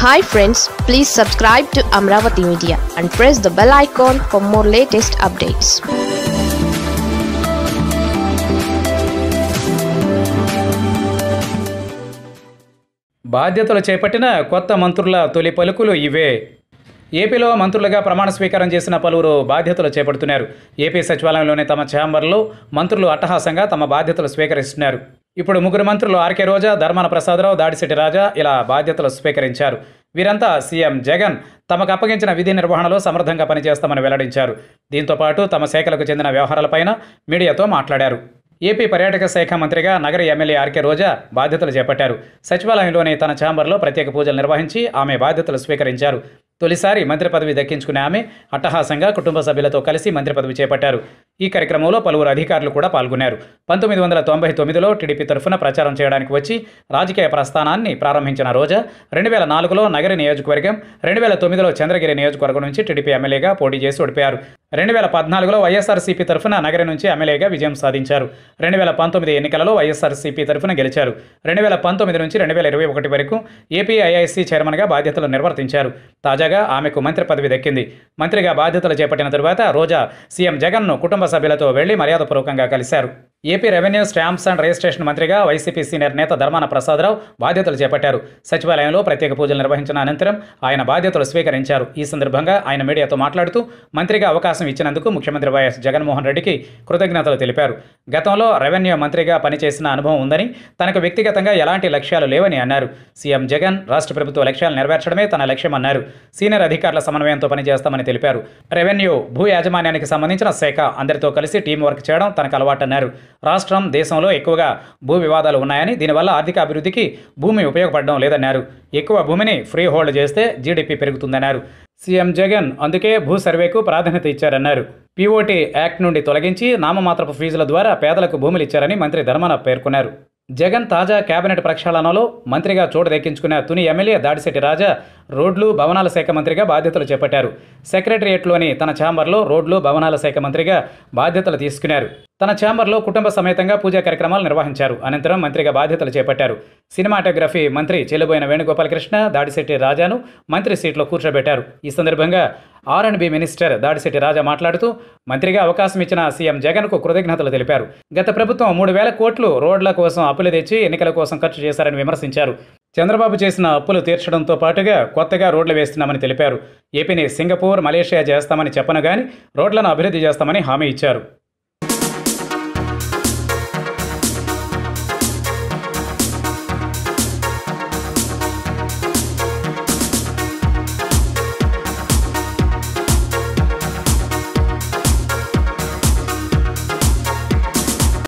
hi friends please subscribe to Amaravati media and press the bell icon for more latest updates బాధ్యతలు చేపట్టిన కొత్త మంత్రుల తొలి పలుకులు ఇవే ఏపీలో మంత్రులుగా ప్రమాణ స్వీకారం చేసిన పలువురు బాధ్యతలు చేపడుతున్నారు ఏపీ సచివాలయంలోని తమ ఛాంబర్లో మంత్రులు అట్టహాసంగా తమ బాధ్యతలు స్వీకరిస్తున్నారు ఇప్పుడు ముగ్గురు మంత్రులు ఆర్కే రోజా ధర్మాన ప్రసాదరావు దాడిశెట్టి రాజా ఇలా బాధ్యతలు స్వీకరించారు వీరంతా సీఎం జగన్ తమకు అప్పగించిన విధి నిర్వహణలో సమర్థంగా పనిచేస్తామని వెల్లడించారు దీంతో పాటు తమ శాఖలకు చెందిన వ్యవహారాలపైన మీడియాతో మాట్లాడారు ఏపీ పర్యాటక శాఖ మంత్రిగా నగర ఎమ్మెల్యే ఆర్కే రోజా బాధ్యతలు చేపట్టారు సచివాలయంలోని తన ఛాంబర్లో ప్రత్యేక పూజలు నిర్వహించి ఆమె బాధ్యతలు స్వీకరించారు తొలిసారి మంత్రి పదవి దక్కించుకునే ఆమె అట్టహాసంగా కుటుంబ సభ్యులతో కలిసి మంత్రి పదవి చేపట్టారు ఈ కార్యక్రమంలో పలువురు అధికారులు కూడా పాల్గొన్నారు పంతొమ్మిది వందల తొంభై తొమ్మిదిలో టీడీపీ తరఫున ప్రచారం చేయడానికి వచ్చి రాజకీయ ప్రస్థానాన్ని ప్రారంభించిన రోజా రెండు వేల నాలుగులో నగరి నియోజకవర్గం రెండు వేల తొమ్మిదిలో చంద్రగిరి నియోజకవర్గం నుంచి టీడీపీ ఎమ్మెల్యేగా పోటీ చేసి ఓడిపోయారు రెండు వేల పద్నాలుగులో వైఎస్ఆర్సీపీ తరఫున నగరి నుంచి ఎమ్మెల్యేగా విజయం సాధించారు రెండు వేల పంతొమ్మిది ఎన్నికలలో వైఎస్ఆర్సీపీ తరఫున గెలిచారు రెండు వేల పంతొమ్మిది నుంచి రెండు వేల ఇరవై ఒకటి వరకు ఏపీ ఐఐసీ చైర్మన్గా బాధ్యతలు నిర్వర్తించారు తాజాగా ఆమెకు మంత్రి పదవి దక్కింది మంత్రిగా బాధ్యతలు చేపట్టిన తరువాత రోజా సీఎం జగన్ను కుటుంబ సభ్యులతో వెళ్లి మర్యాదపూర్వకంగా కలిశారు AP revenue stamps and registration మంత్రిగా వైసీపీ సీనియర్ నేత ధర్మాన ప్రసాదరావు బాధ్యతలు చేపట్టారు సచివాలయంలో ప్రత్యేక పూజలు నిర్వహించిన అనంతరం ఆయన బాధ్యతలు స్వీకరించారు ఈ సందర్భంగా ఆయన మీడియాతో మాట్లాడుతూ మంత్రిగా అవకాశం ఇచ్చినందుకు ముఖ్యమంత్రి వైఎస్ జగన్మోహన్ రెడ్డికి కృతజ్ఞతలు తెలిపారు గతంలో రెవెన్యూ మంత్రిగా పనిచేసిన అనుభవం ఉందని తనకు వ్యక్తిగతంగా ఎలాంటి లక్ష్యాలు లేవని అన్నారు సీఎం జగన్ రాష్ట్ర ప్రభుత్వ లక్ష్యాలు నెరవేర్చడమే తన లక్ష్యమన్నారు సీనియర్ అధికారుల సమన్వయంతో పనిచేస్తామని తెలిపారు రెవెన్యూ భూ యాజమాన్యానికి సంబంధించిన శాఖ అందరితో కలిసి టీం వర్క్ చేయడం తనకు అలవాటన్నారు రాష్ట్రం దేశంలో ఎక్కువగా భూ వివాదాలు ఉన్నాయని దీనివల్ల ఆర్థిక అభివృద్ధికి భూమి ఉపయోగపడడం లేదన్నారు ఎక్కువ భూమిని ఫ్రీ హోల్డ్ చేస్తే జీడీపీ పెరుగుతుందన్నారు సీఎం జగన్ అందుకే భూ సర్వేకు ప్రాధాన్యత ఇచ్చారన్నారు పీఓటీ యాక్ట్ నుండి తొలగించి నామమాత్రపు ఫీజుల ద్వారా పేదలకు భూములు ఇచ్చారని మంత్రి ధర్మన పేర్కొన్నారు జగన్ తాజా కేబినెట్ ప్రక్షాళనలో మంత్రిగా చోటు దక్కించుకున్న తుని ఎమ్మెల్యే దాడిశెట్టి రాజా రోడ్లు భవనాల శాఖ మంత్రిగా బాధ్యతలు చేపట్టారు సెక్రటరియట్లోని తన ఛాంబర్లో రోడ్లు భవనాల శాఖ మంత్రిగా బాధ్యతలు తీసుకున్నారు తన ఛాంబర్లో కుటుంబ సమేతంగా పూజా కార్యక్రమాలు నిర్వహించారు అనంతరం మంత్రిగా బాధ్యతలు చేపట్టారు సినిమాటోగ్రఫీ మంత్రి చెల్లిబోయిన వేణుగోపాలకృష్ణ దాడిశెట్టి రాజాను మంత్రి సీట్లో కూర్చోబెట్టారు ఈ సందర్భంగా R and B minister Dadisetti Raja మాట్లాడుతూ మంత్రిగా అవకాశం ఇచ్చిన సీఎం జగన్కు కృతజ్ఞతలు తెలిపారు గత ప్రభుత్వం మూడు వేల కోట్లు రోడ్ల కోసం అప్పులు తెచ్చి ఎన్నికల కోసం ఖర్చు చేశారని విమర్శించారు చంద్రబాబు చేసిన అప్పులు తీర్చడంతో పాటుగా కొత్తగా రోడ్లు వేస్తున్నామని తెలిపారు ఏపీని సింగపూర్ మలేషియా చేస్తామని చెప్పను గాని రోడ్లను అభివృద్ధి చేస్తామని హామీ ఇచ్చారు